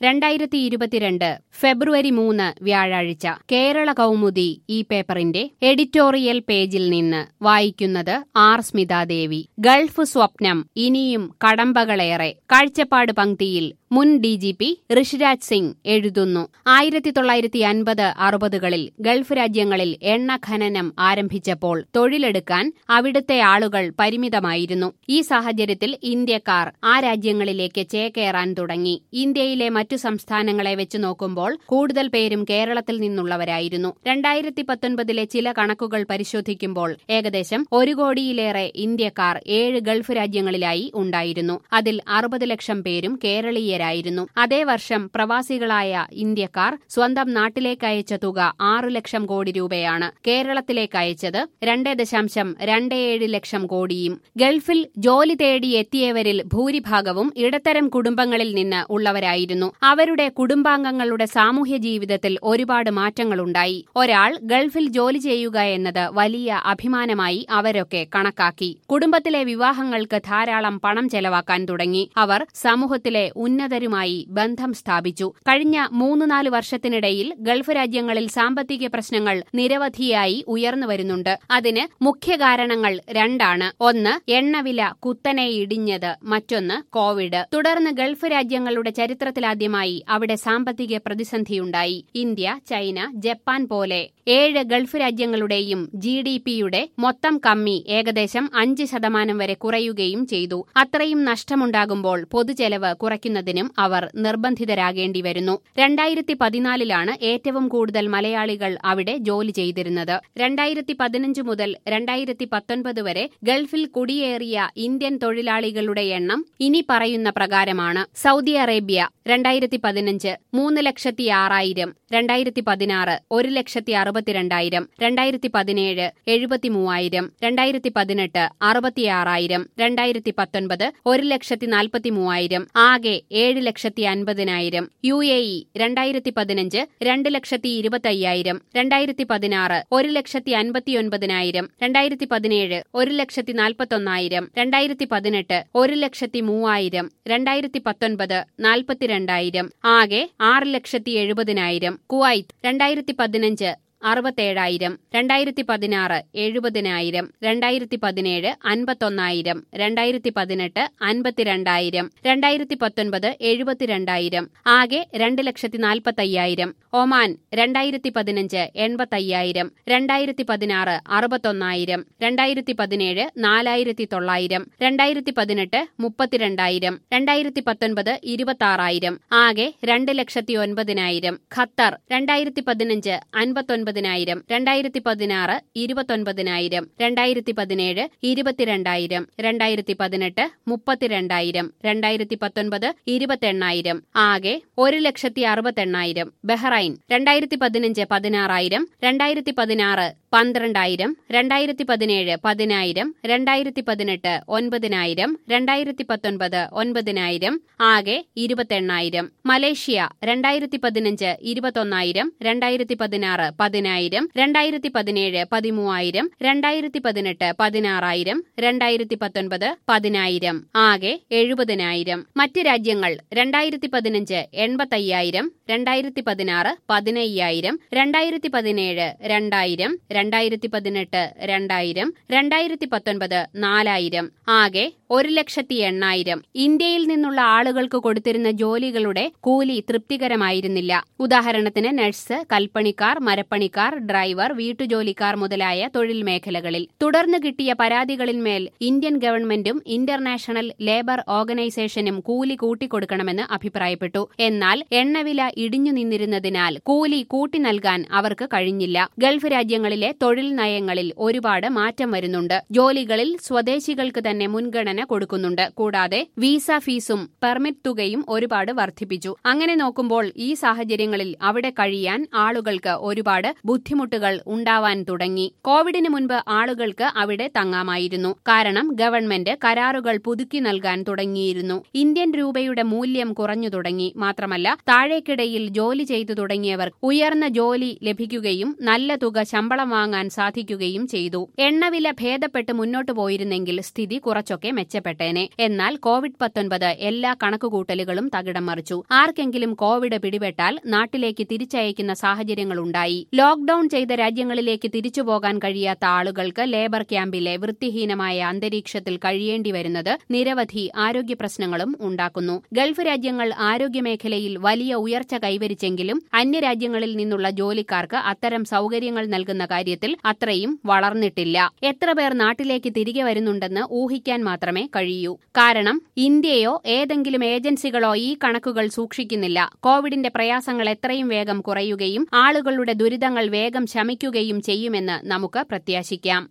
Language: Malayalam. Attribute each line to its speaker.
Speaker 1: രണ്ടായിരത്തി ഇരുപത്തിരണ്ട് ഫെബ്രുവരി മൂന്ന് വ്യാഴാഴ്ച കേരള കൗമുദി ഈ പേപ്പറിന്റെ എഡിറ്റോറിയൽ പേജിൽ നിന്ന് വായിക്കുന്നത് ആർ സ്മിതാദേവി ഗൾഫ് സ്വപ്നം ഇനിയും കടമ്പകളേറെ കാഴ്ചപ്പാട് പങ്ക്തിയിൽ മുൻ D G P Rishiraj Singh എഴുതുന്നു ആയിരത്തി തൊള്ളായിരത്തി അൻപത് അറുപതുകളിൽ ഗൾഫ് രാജ്യങ്ങളിൽ എണ്ണ ഖനനം ആരംഭിച്ചപ്പോൾ തൊഴിലെടുക്കാൻ അവിടുത്തെ ആളുകൾ പരിമിതമായിരുന്നു ഈ സാഹചര്യത്തിൽ ഇന്ത്യക്കാർ ആ രാജ്യങ്ങളിലേക്ക് ചേക്കേറാൻ തുടങ്ങി ഇന്ത്യയിലെ മറ്റു സംസ്ഥാനങ്ങളെ വെച്ച് നോക്കുമ്പോൾ കൂടുതൽ പേരും കേരളത്തിൽ നിന്നുള്ളവരായിരുന്നു രണ്ടായിരത്തി പത്തൊൻപതിലെ ചില കണക്കുകൾ പരിശോധിക്കുമ്പോൾ ഏകദേശം ഒരു കോടിയിലേറെ ഇന്ത്യക്കാർ ഏഴ് ഗൾഫ് രാജ്യങ്ങളിലായി ഉണ്ടായിരുന്നു അതിൽ അറുപത് ലക്ഷം പേരും കേരളീയരായിരുന്നു അതേ വർഷം പ്രവാസികളായ ഇന്ത്യക്കാർ സ്വന്തം നാട്ടിലേക്ക് അയച്ച തുക ആറ് ലക്ഷം കോടി രൂപയാണ് കേരളത്തിലേക്ക് അയച്ചത് രണ്ട് ദശാംശം രണ്ട് ഏഴ് ലക്ഷം കോടിയും ഗൾഫിൽ ജോലി തേടി എത്തിയവരിൽ ഭൂരിഭാഗവും ഇടത്തരം കുടുംബങ്ങളിൽ നിന്ന് ഉള്ളവരായിരുന്നു അവരുടെ കുടുംബാംഗങ്ങളുടെ സാമൂഹ്യ ജീവിതത്തിൽ ഒരുപാട് മാറ്റങ്ങളുണ്ടായി ഒരാൾ ഗൾഫിൽ ജോലി ചെയ്യുക എന്നത് വലിയ അഭിമാനമായി അവരൊക്കെ കണക്കാക്കി കുടുംബത്തിലെ വിവാഹങ്ങൾക്ക് ധാരാളം പണം ചെലവാക്കാൻ തുടങ്ങി അവർ സമൂഹത്തിലെ ഉന്നതരുമായി ബന്ധം സ്ഥാപിച്ചു കഴിഞ്ഞ മൂന്ന് നാല് വർഷത്തിനിടയിൽ ഗൾഫ് രാജ്യങ്ങളിൽ സാമ്പത്തിക പ്രശ്നങ്ങൾ നിരവധിയായി ഉയർന്നു വരുന്നുണ്ട് അതിന് മുഖ്യ കാരണങ്ങൾ രണ്ടാണ് ഒന്ന് എണ്ണവില കുത്തനെ ഇടിഞ്ഞത് മറ്റൊന്ന് കോവിഡ് തുടർന്ന് ഗൾഫ് രാജ്യങ്ങളുടെ ചരിത്രത്തിലാദ്യമായി അവിടെ സാമ്പത്തിക പ്രതിസന്ധിയുണ്ടായി ഇന്ത്യ ചൈന ജപ്പാൻ പോലെ ഏഴ് ഗൾഫ് രാജ്യങ്ങളുടെയും ജി ഡി പിയുടെ മൊത്തം കമ്മി ഏകദേശം അഞ്ച് ശതമാനം വരെ കുറയുകയും ചെയ്തു അത്രയും നഷ്ടമുണ്ടാകുമ്പോൾ പൊതുചെലവ് കുറയ്ക്കുന്നതിനും അവർ നിർബന്ധിതരാകേണ്ടി വരുന്നു രണ്ടായിരത്തി പതിനാലിലാണ് ഏറ്റവും കൂടുതൽ മലയാളികൾ അവിടെ ജോലി ചെയ്തിരുന്നത് രണ്ടായിരത്തി പതിനഞ്ച് മുതൽ രണ്ടായിരത്തി പത്തൊൻപത് വരെ ഗൾഫിൽ കുടിയേറിയ ഇന്ത്യൻ തൊഴിലാളികളുടെ എണ്ണം ഇനി പറയുന്ന പ്രകാരമാണ് സൗദി അറേബ്യ രണ്ടായിരത്തി പതിനഞ്ച് മൂന്ന് ലക്ഷത്തി ആറായിരം രണ്ടായിരത്തി പതിനാറ് ഒരു ലക്ഷത്തി അറുപത്തിരണ്ടായിരം രണ്ടായിരത്തി പതിനേഴ് എഴുപത്തി മൂവായിരം രണ്ടായിരത്തി പതിനെട്ട് അറുപത്തിയാറായിരം രണ്ടായിരത്തി പത്തൊൻപത് ഒരു ലക്ഷത്തി നാൽപ്പത്തി മൂവായിരം ആകെ ഏഴ് ലക്ഷത്തി അൻപതിനായിരം യു എ ഇ രണ്ടായിരത്തി പതിനഞ്ച് രണ്ട് ലക്ഷത്തി ഇരുപത്തയ്യായിരം രണ്ടായിരത്തി പതിനാറ് ഒരു ലക്ഷത്തി അൻപത്തിയൊൻപതിനായിരം രണ്ടായിരത്തി പതിനേഴ് ഒരു ലക്ഷത്തി നാൽപ്പത്തൊന്നായിരം രണ്ടായിരത്തി പതിനെട്ട് ഒരു ലക്ഷത്തി മൂവായിരം രണ്ടായിരത്തി പത്തൊൻപത് നാൽപ്പത്തിരണ്ടായിരം ആകെ ആറ് ലക്ഷത്തി എഴുപതിനായിരം കുവൈത്ത് രണ്ടായിരത്തി പതിനഞ്ച് അറുപത്തേഴായിരം രണ്ടായിരത്തി പതിനാറ് എഴുപതിനായിരം രണ്ടായിരത്തി പതിനേഴ് അൻപത്തൊന്നായിരം രണ്ടായിരത്തി പതിനെട്ട് അൻപത്തിരണ്ടായിരം രണ്ടായിരത്തി പത്തൊൻപത് എഴുപത്തിരണ്ടായിരം ആകെ രണ്ട് ലക്ഷത്തി നാൽപ്പത്തയ്യായിരം ഒമാൻ രണ്ടായിരത്തി പതിനഞ്ച് എൺപത്തയ്യായിരം രണ്ടായിരത്തി പതിനാറ് അറുപത്തൊന്നായിരം രണ്ടായിരത്തി പതിനേഴ് നാലായിരത്തി തൊള്ളായിരം രണ്ടായിരത്തി പതിനെട്ട് മുപ്പത്തിരണ്ടായിരം രണ്ടായിരത്തി പത്തൊൻപത് ഇരുപത്താറായിരം ആകെ രണ്ട് ലക്ഷത്തി ഒൻപതിനായിരം ഖത്തർ രണ്ടായിരത്തി പതിനഞ്ച് അൻപത്തൊൻപത് ഒൻപതിനായിരം രണ്ടായിരത്തി പതിനാറ് ഇരുപത്തൊൻപതിനായിരം രണ്ടായിരത്തി പതിനേഴ് ഇരുപത്തിരണ്ടായിരം രണ്ടായിരത്തി പതിനെട്ട് മുപ്പത്തിരണ്ടായിരം രണ്ടായിരത്തി പത്തൊൻപത് ഇരുപത്തെണ്ണായിരം ആകെ ഒരു ലക്ഷത്തി അറുപത്തെണ്ണായിരം ബഹ്റൈൻ രണ്ടായിരത്തി പതിനഞ്ച് പതിനാറായിരം രണ്ടായിരത്തി പതിനാറ് പന്ത്രണ്ടായിരം രണ്ടായിരത്തി പതിനേഴ് പതിനായിരം രണ്ടായിരത്തി പതിനെട്ട് ഒൻപതിനായിരം രണ്ടായിരത്തി പത്തൊൻപത് ഒൻപതിനായിരം ആകെ ഇരുപത്തെണ്ണായിരം മലേഷ്യ രണ്ടായിരത്തി പതിനഞ്ച് ഇരുപത്തൊന്നായിരം രണ്ടായിരത്തി പതിനാറ് പതിനായിരം രണ്ടായിരത്തി പതിനേഴ് പതിമൂവായിരം രണ്ടായിരത്തി പതിനെട്ട് പതിനാറായിരം രണ്ടായിരത്തി പത്തൊൻപത് പതിനായിരം ആകെ എഴുപതിനായിരം മറ്റ് രാജ്യങ്ങൾ രണ്ടായിരത്തി പതിനഞ്ച് എൺപത്തയ്യായിരം രണ്ടായിരത്തി പതിനാറ് പതിനയ്യായിരം രണ്ടായിരത്തി പതിനേഴ് രണ്ടായിരം രണ്ടായിരത്തി പതിനെട്ട് രണ്ടായിരം രണ്ടായിരത്തി പത്തൊൻപത് നാലായിരം ആകെ ഒരു ലക്ഷത്തി എണ്ണായിരം ഇന്ത്യയിൽ നിന്നുള്ള ആളുകൾക്ക് കൊടുത്തിരുന്ന ജോലികളുടെ കൂലി തൃപ്തികരമായിരുന്നില്ല ഉദാഹരണത്തിന് നഴ്സ് കൽപ്പണിക്കാർ മരപ്പണിക്കാർ ഡ്രൈവർ വീട്ടുജോലിക്കാർ മുതലായ തൊഴിൽ മേഖലകളിൽ തുടർന്ന് കിട്ടിയ പരാതികളിന്മേൽ ഇന്ത്യൻ ഗവൺമെന്റും ഇന്റർനാഷണൽ ലേബർ ഓർഗനൈസേഷനും കൂലി കൂട്ടിക്കൊടുക്കണമെന്ന് അഭിപ്രായപ്പെട്ടു എന്നാൽ എണ്ണവില ഇടിഞ്ഞു നിന്നിരുന്നതിനാൽ കൂലി കൂട്ടി നൽകാൻ അവർക്ക് കഴിഞ്ഞില്ല ഗൾഫ് രാജ്യങ്ങളിലെ തൊഴിൽ നയങ്ങളിൽ ഒരുപാട് മാറ്റം വരുന്നുണ്ട് ജോലികളിൽ സ്വദേശികൾക്ക് തന്നെ മുൻഗണന കൊടുക്കുന്നുണ്ട് കൂടാതെ വീസ ഫീസും പെർമിറ്റ് തുകയും ഒരുപാട് വർദ്ധിപ്പിച്ചു അങ്ങനെ നോക്കുമ്പോൾ ഈ സാഹചര്യങ്ങളിൽ അവിടെ കഴിയാൻ ആളുകൾക്ക് ഒരുപാട് ബുദ്ധിമുട്ടുകൾ ഉണ്ടാവാൻ തുടങ്ങി കോവിഡിന് മുൻപ് ആളുകൾക്ക് അവിടെ തങ്ങാമായിരുന്നു കാരണം ഗവൺമെന്റ് കരാറുകൾ പുതുക്കി നൽകാൻ തുടങ്ങിയിരുന്നു ഇന്ത്യൻ രൂപയുടെ മൂല്യം കുറഞ്ഞു തുടങ്ങി മാത്രമല്ല താഴേക്കിടയിൽ ജോലി ചെയ്തു തുടങ്ങിയവർ ഉയർന്ന ജോലി ലഭിക്കുകയും നല്ല തുക ശമ്പളം വാങ്ങാൻ സാധിക്കുകയും ചെയ്തു എണ്ണവില ഭേദപ്പെട്ട് മുന്നോട്ടു പോയിരുന്നെങ്കിൽ സ്ഥിതി കുറച്ചൊക്കെ മെച്ചപ്പെട്ടേനെ എന്നാൽ കോവിഡ് പത്തൊൻപത് എല്ലാ കണക്കുകൂട്ടലുകളും തകിടം മറിച്ചു ആർക്കെങ്കിലും കോവിഡ് പിടിപെട്ടാൽ നാട്ടിലേക്ക് തിരിച്ചയക്കുന്ന സാഹചര്യങ്ങളുണ്ടായി ലോക്ഡൌൺ ചെയ്ത രാജ്യങ്ങളിലേക്ക് തിരിച്ചുപോകാൻ കഴിയാത്ത ആളുകൾക്ക് ലേബർ ക്യാമ്പിലെ വൃത്തിഹീനമായ അന്തരീക്ഷത്തിൽ കഴിയേണ്ടി വരുന്നത് നിരവധി ആരോഗ്യ പ്രശ്നങ്ങളും ഉണ്ടാക്കുന്നു ഗൾഫ് രാജ്യങ്ങൾ ആരോഗ്യമേഖലയിൽ വലിയ ഉയർച്ച കൈവരിച്ചെങ്കിലും അന്യരാജ്യങ്ങളിൽ നിന്നുള്ള ജോലിക്കാർക്ക് അത്തരം സൗകര്യങ്ങൾ നൽകുന്ന കാര്യത്തിൽ അത്രയും വളർന്നിട്ടില്ല എത്ര പേർ നാട്ടിലേക്ക് തിരികെ വരുന്നുണ്ടെന്ന് ഊഹിക്കാൻ മാത്രമേ കഴിയൂ കാരണം ഇന്ത്യയോ ഏതെങ്കിലും ഏജൻസികളോ ഈ കണക്കുകൾ സൂക്ഷിക്കുന്നില്ല കോവിഡിന്റെ പ്രയാസങ്ങൾ എത്രയും വേഗം കുറയുകയും ആളുകളുടെ ദുരിതങ്ങൾ വേഗം ശമിക്കുകയും ചെയ്യുമെന്ന് നമുക്ക് പ്രത്യാശിക്കാം